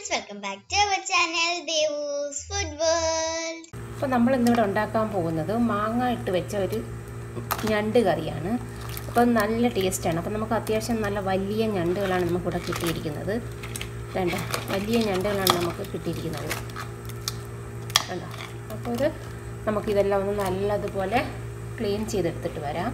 friends welcome back to our channel Devu's food world അപ്പോൾ നമ്മൾ ഇന്നിവിടെ ഉണ്ടാക്കാൻ പോകുന്നത് മാങ്ങ ഇട്ട് വെച്ച ഒരു ഞണ്ട് കറിയാണ് അപ്പോൾ നല്ല ടേസ്റ്റാണ് അപ്പോൾ നമുക്ക് അത്യാവശ്യം നല്ല വലിയ ഞണ്ടുകളാണ് നമുക്കിവിടെ കിട്ടിയിരിക്കുന്നത് വേണ്ട വലിയ ഞണ്ടുകളാണ് നമുക്ക് കിട്ടിയിരിക്കുന്നത് വേണ്ട അപ്പോൾ ഇത് നമുക്കിതെല്ലാം ഒന്ന് നല്ലതുപോലെ ക്ലീൻ ചെയ്തെടുത്തിട്ട് വരാം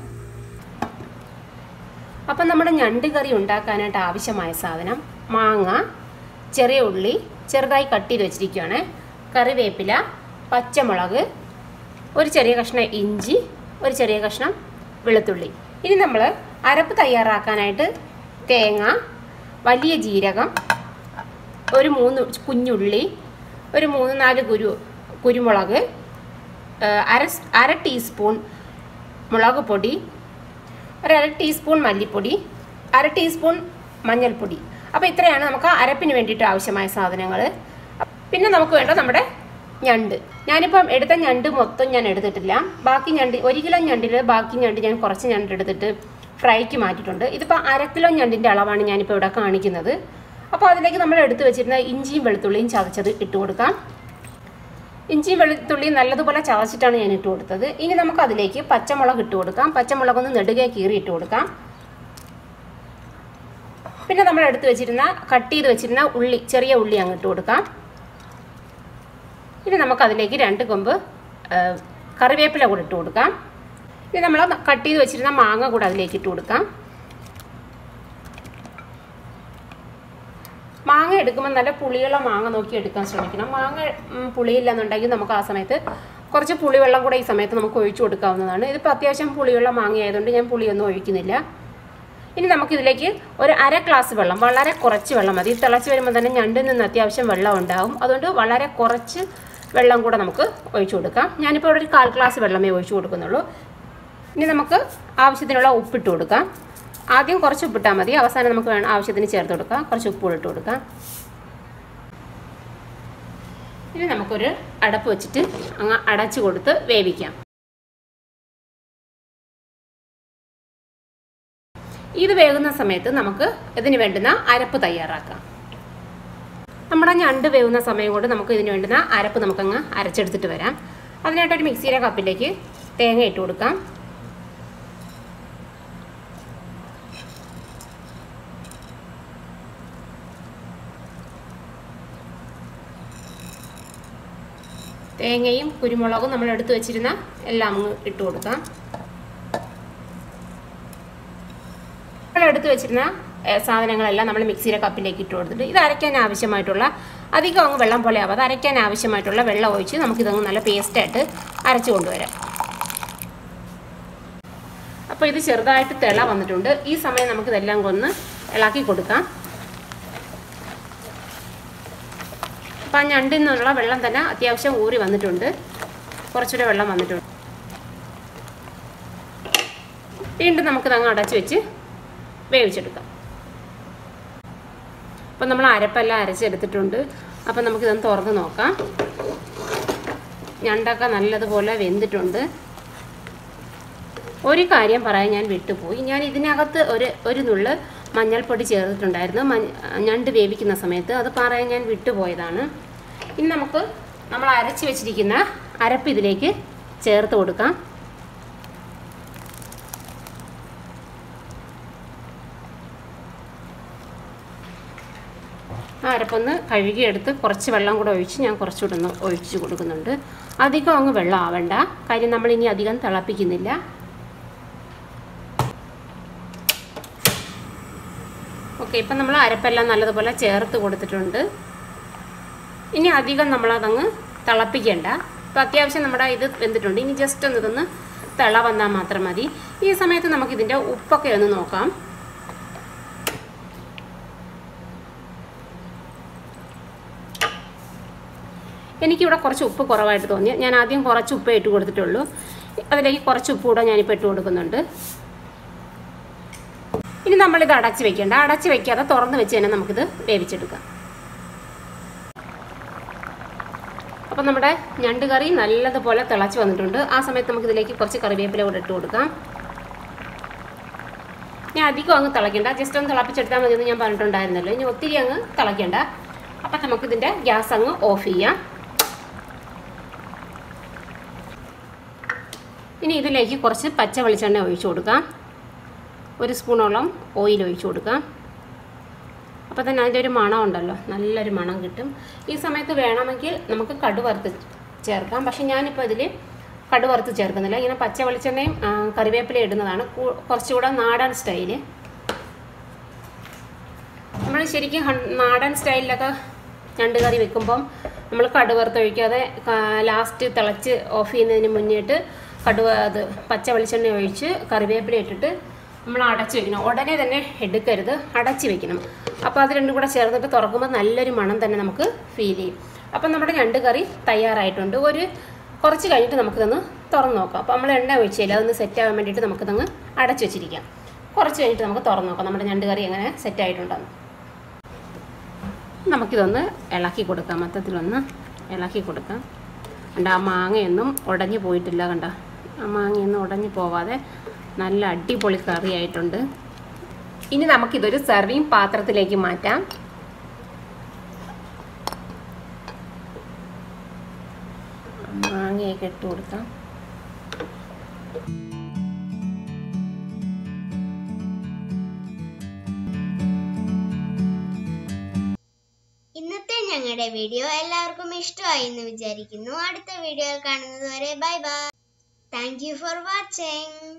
അപ്പം നമ്മുടെ ഞണ്ട് കറി ഉണ്ടാക്കാനായിട്ട് ആവശ്യമായ സാധനം മാങ്ങ ചെറിയ ഉള്ളി ചെറുതായി കട്ട് ചെയ്ത് വെച്ചിരിക്കുകയാണ് കറിവേപ്പില പച്ചമുളക് ഒരു ചെറിയ കഷ്ണം ഇഞ്ചി ഒരു ചെറിയ കഷ്ണം വെളുത്തുള്ളി ഇനി നമ്മൾ അരപ്പ് തയ്യാറാക്കാനായിട്ട് തേങ്ങ വലിയ ജീരകം ഒരു മൂന്ന് കുഞ്ഞുള്ളി ഒരു മൂന്ന് നാല് കുരു കുരുമുളക് ഏഹ് അര സ്- അര ടീസ്പൂൺ മുളക് പൊടി ഒരു അര ടീസ്പൂൺ മല്ലിപ്പൊടി അര ടീസ്പൂൺ മഞ്ഞൾപ്പൊടി അപ്പോൾ ഇത്രയാണ് നമുക്ക് അരപ്പിന് വേണ്ടിയിട്ട് ആവശ്യമായ സാധനങ്ങൾ പിന്നെ നമുക്ക് വേണ്ട നമ്മുടെ ഞണ്ട് ഞാനിപ്പം എടുത്ത ഞണ്ട് മൊത്തം ഞാൻ എടുത്തിട്ടില്ല ബാക്കി ഞണ്ട് ഒരു കിലോ ഞണ്ടിൽ ബാക്കി ഞണ്ട് ഞാൻ കുറച്ച് ഞണ്ട് എടുത്തിട്ട് ഫ്രൈക്ക് മാറ്റിയിട്ടുണ്ട് ഇതിപ്പോൾ അര കിലോ ഞണ്ടിൻ്റെ അളവാണ് ഞാനിപ്പോൾ ഇവിടെ കാണിക്കുന്നത് അപ്പോൾ അതിലേക്ക് നമ്മൾ എടുത്തു വെച്ചിരുന്ന ഇഞ്ചിയും വെളുത്തുള്ളിയും ചതച്ചത് ഇട്ട് കൊടുക്കാം ഇഞ്ചിയും വെളുത്തുള്ളിയും നല്ലതുപോലെ ചതച്ചിട്ടാണ് ഞാൻ ഇട്ട് കൊടുത്തത് ഇനി നമുക്ക് അതിലേക്ക് പച്ചമുളക് ഇട്ട് കൊടുക്കാം പച്ചമുളക് ഒന്ന് നെടുകെ കീറി ഇട്ട് കൊടുക്കാം പിന്നെ നമ്മൾ എടുത്ത് വെച്ചിരുന്ന കട്ട് ചെയ്ത് വെച്ചിരുന്ന ഉള്ളി ചെറിയ ഉള്ളി അങ്ങ് ഇട്ട് കൊടുക്കാം ഇനി നമുക്ക് അതിലേക്ക് രണ്ട് കൊമ്പ് ആ, കറിവേപ്പില കൂടെ ഇട്ട് കൊടുക്കാം ഇനി നമ്മൾ കട്ട് ചെയ്ത് വെച്ചിരുന്ന മാങ്ങ കൂടെ അതിലേക്ക് ഇട്ട് കൊടുക്കാം മാങ്ങ എടുക്കുമ്പോൾ നല്ല പുളിയുള്ള മാങ്ങ നോക്കി എടുക്കാൻ ശ്രമിക്കണം മാങ്ങ ഉം, പുളിയില്ലെന്നുണ്ടെങ്കിൽ നമുക്ക് ആ സമയത്ത് കുറച്ച് പുളിവെള്ളം കൂടെ ഈ സമയത്ത് നമുക്ക് ഒഴിച്ചു കൊടുക്കാവുന്നതാണ് ഇതിപ്പോൾ അത്യാവശ്യം പുളിയുള്ള മാങ്ങ ആയതുകൊണ്ട് ഞാൻ പുളിയൊന്നും ഒഴിക്കുന്നില്ല ഇനി നമുക്കിതിലേക്ക് ഒരു അര ഗ്ലാസ് വെള്ളം വളരെ കുറച്ച് വെള്ളം മതി തിളച്ച് വരുമ്പോൾ തന്നെ ഞണ്ടിൽ നിന്ന് അത്യാവശ്യം വെള്ളം ഉണ്ടാവും അതുകൊണ്ട് വളരെ കുറച്ച് വെള്ളം കൂടെ നമുക്ക് ഒഴിച്ചു കൊടുക്കാം ഞാനിപ്പോൾ ഇവിടെ ഒരു കാൽ ഗ്ലാസ് വെള്ളമേ ഒഴിച്ചു കൊടുക്കുന്നുള്ളൂ ഇനി നമുക്ക് ആവശ്യത്തിനുള്ള ഉപ്പിട്ട് കൊടുക്കാം ആദ്യം കുറച്ച് ഉപ്പിട്ടാൽ മതി അവസാനം നമുക്ക് വേണം ആവശ്യത്തിന് ചേർത്ത് കൊടുക്കാം കുറച്ച് ഉപ്പ് കൂടെ ഇട്ട് കൊടുക്കാം ഇനി നമുക്കൊരു അടപ്പ് വെച്ചിട്ട് അങ്ങ് അടച്ചു കൊടുത്ത് വേവിക്കാം ഇത് വേകുന്ന സമയത്ത് നമുക്ക് ഇതിന് വേണ്ടുന്ന അരപ്പ് തയ്യാറാക്കാം നമ്മുടെ ഞണ്ട് വേവുന്ന സമയം കൊണ്ട് നമുക്ക് ഇതിന് വേണ്ടുന്ന അരപ്പ് നമുക്കങ്ങ് അരച്ചെടുത്തിട്ട് വരാം അതിനായിട്ട് ഒരു മിക്സിയുടെ കപ്പിലേക്ക് തേങ്ങ ഇട്ട് കൊടുക്കാം തേങ്ങയും കുരുമുളകും നമ്മൾ എടുത്തു വെച്ചിരുന്ന എല്ലാം അങ്ങ് ഇട്ട് കൊടുക്കാം നമ്മൾ എടുത്തു വെച്ചിരുന്ന ഏ, സാധനങ്ങളെല്ലാം നമ്മൾ മിക്സിയുടെ കപ്പിലേക്ക് ഇട്ട് കൊടുത്തിട്ട് ഇത് അരയ്ക്കാൻ ആവശ്യമായിട്ടുള്ള അധികം അങ്ങ് വെള്ളം പോലെ ആവാതെ അരയ്ക്കാൻ ആവശ്യമായിട്ടുള്ള വെള്ളം ഒഴിച്ച് നമുക്കിതങ്ങ് നല്ല പേസ്റ്റായിട്ട് അരച്ചു കൊണ്ടുവരാം അപ്പോൾ ഇത് ചെറുതായിട്ട് തിള വന്നിട്ടുണ്ട് ഈ സമയം നമുക്കിതെല്ലാം ഒന്ന് ഇളക്കി കൊടുക്കാം അപ്പം ആ ഞണ്ടിൽ നിന്നുള്ള വെള്ളം തന്നെ അത്യാവശ്യം ഊറി വന്നിട്ടുണ്ട് കുറച്ചുകൂടെ വെള്ളം വന്നിട്ടുണ്ട് വീണ്ടും നമുക്കിത് അങ്ങ് അടച്ചു വെച്ച് വേവിച്ചെടുക്കാം അപ്പം നമ്മൾ അരപ്പെല്ലാം അരച്ചെടുത്തിട്ടുണ്ട് അപ്പം നമുക്കിതൊന്ന് തുറന്ന് നോക്കാം ഞണ്ടൊക്കെ നല്ലതുപോലെ വെന്തിട്ടുണ്ട് ഒരു കാര്യം പറയാൻ ഞാൻ വിട്ടുപോയി ഞാൻ ഇതിനകത്ത് ഒരു ഒരു നുള്ള് മഞ്ഞൾപ്പൊടി ചേർത്തിട്ടുണ്ടായിരുന്നു മഞ്ഞ ഞണ്ട് വേവിക്കുന്ന സമയത്ത് അത് പറയാൻ ഞാൻ വിട്ടുപോയതാണ് ഇനി നമുക്ക് നമ്മൾ അരച്ച് വെച്ചിരിക്കുന്ന അരപ്പ് ഇതിലേക്ക് ചേർത്ത് കൊടുക്കാം ആ അരപ്പൊന്ന് കഴുകിയെടുത്ത് കുറച്ച് വെള്ളം കൂടെ ഒഴിച്ച് ഞാൻ കുറച്ചുകൂടെ ഒന്ന് ഒഴിച്ച് കൊടുക്കുന്നുണ്ട് അധികം അങ്ങ് വെള്ളം ആവണ്ട കാര്യം നമ്മൾ ഇനി അധികം തിളപ്പിക്കുന്നില്ല ഓക്കെ ഇപ്പം നമ്മൾ അരപ്പെല്ലാം നല്ലതുപോലെ ചേർത്ത് കൊടുത്തിട്ടുണ്ട് ഇനി അധികം നമ്മളതങ്ങ് തിളപ്പിക്കേണ്ട ഇപ്പം അത്യാവശ്യം നമ്മുടെ ഇത് വെന്തിട്ടുണ്ട് ഇനി ജസ്റ്റ് ഒന്ന് ഇതൊന്ന് തിള വന്നാൽ മാത്രം മതി ഈ സമയത്ത് നമുക്കിതിൻ്റെ ഉപ്പൊക്കെ ഒന്ന് നോക്കാം എനിക്കിവിടെ കുറച്ച് ഉപ്പ് കുറവായിട്ട് തോന്നി ഞാൻ ആദ്യം കുറച്ച് ഉപ്പ് ഇട്ട് കൊടുത്തിട്ടുള്ളൂ അതിലേക്ക് കുറച്ച് ഉപ്പ് കൂടെ ഞാനിപ്പോൾ ഇട്ട് കൊടുക്കുന്നുണ്ട് ഇനി നമ്മളിത് അടച്ച് വെക്കേണ്ട അടച്ച് വെക്കാതെ തുറന്ന് വെച്ച് തന്നെ നമുക്കിത് വേവിച്ചെടുക്കാം അപ്പം നമ്മുടെ ഞണ്ട് കറി നല്ലതുപോലെ തിളച്ച് വന്നിട്ടുണ്ട് ആ സമയത്ത് നമുക്ക് ഇതിലേക്ക് കുറച്ച് കറിവേപ്പില കൂടെ ഇട്ട് കൊടുക്കാം ഞാൻ അധികം അങ്ങ് തിളയ്ക്കണ്ട ജസ്റ്റ് ഒന്ന് തിളപ്പിച്ചെടുത്താൽ മതി എന്ന് ഞാൻ പറഞ്ഞിട്ടുണ്ടായിരുന്നല്ലോ ഇനി ഒത്തിരി അങ്ങ് തിളയ്ക്കണ്ട അപ്പം നമുക്കിതിൻ്റെ ഗ്യാസ് അങ്ങ് ഓഫ് ചെയ്യാം ഇനി ഇതിലേക്ക് കുറച്ച് പച്ച വെളിച്ചെണ്ണ ഒഴിച്ചു കൊടുക്കാം ഒരു സ്പൂണോളം ഓയിൽ ഒഴിച്ചു കൊടുക്കാം അപ്പോൾ തന്നെ അതിൻ്റെ ഒരു മണം ഉണ്ടല്ലോ നല്ലൊരു മണം കിട്ടും ഈ സമയത്ത് വേണമെങ്കിൽ നമുക്ക് കടുവറുത്ത് ചേർക്കാം പക്ഷെ ഞാനിപ്പോൾ ഇതിൽ കടുവറുത്ത് ചേർക്കുന്നില്ല ഇങ്ങനെ പച്ച വെളിച്ചെണ്ണയും ആ, കറിവേപ്പിലയും ഇടുന്നതാണ് കൂ- കുറച്ചുകൂടെ നാടൻ സ്റ്റൈല് നമ്മൾ ശരിക്കും ഹൺ- നാടൻ സ്റ്റൈലിലൊക്കെ ഞണ്ട് കറി വെക്കുമ്പം നമ്മൾ കടുവറുത്ത് ഒഴിക്കാതെ ലാസ്റ്റ് തിളച്ച് ഓഫ് ചെയ്യുന്നതിന് മുന്നേട്ട് കടുവ അത് പച്ച വെളിച്ചെണ്ണ ഒഴിച്ച് കറിവേപ്പില ഇട്ടിട്ട് നമ്മൾ അടച്ച് വെക്കണം ഉടനെ തന്നെ എടുക്കരുത് അടച്ച് വെക്കണം അപ്പോൾ അത് രണ്ടും കൂടെ ചേർന്നിട്ട് തുറക്കുമ്പോൾ നല്ലൊരു മണം തന്നെ നമുക്ക് ഫീൽ ചെയ്യും അപ്പം നമ്മുടെ ഞണ്ട് കറി തയ്യാറായിട്ടുണ്ട് ഒരു കുറച്ച് കഴിഞ്ഞിട്ട് നമുക്കിതൊന്ന് തുറന്ന് നോക്കാം അപ്പോൾ നമ്മൾ എണ്ണ ഒഴിച്ചില്ല അതൊന്ന് സെറ്റ് ആവാൻ വേണ്ടിയിട്ട് നമുക്കിതങ്ങ് അടച്ച് വെച്ചിരിക്കാം കുറച്ച് കഴിഞ്ഞിട്ട് നമുക്ക് തുറന്ന് നോക്കാം നമ്മുടെ ഞണ്ട് കറി എങ്ങനെ സെറ്റ് ആയിട്ടുണ്ടെന്ന് നമുക്കിതൊന്ന് ഇളക്കി കൊടുക്കാം മൊത്തത്തിലൊന്ന് ഇളക്കി കൊടുക്കാം കണ്ട ആ മാങ്ങയൊന്നും ഉടഞ്ഞു പോയിട്ടില്ല കണ്ട ആ മാങ്ങയൊന്നും ഉടഞ്ഞു പോവാതെ നല്ല അടിപൊളി കറിയായിട്ടുണ്ട് ഇനി നമുക്കിതൊരു സെർവിങ് പാത്രത്തിലേക്ക് മാറ്റാം മാങ്ങയൊക്കെ ഇട്ട് കൊടുക്കാം ഇന്നത്തെ ഞങ്ങളുടെ വീഡിയോ എല്ലാവർക്കും ഇഷ്ടമായി എന്ന് വിചാരിക്കുന്നു അടുത്ത വീഡിയോ കാണുന്നത് വരെ bye bye thank you for watching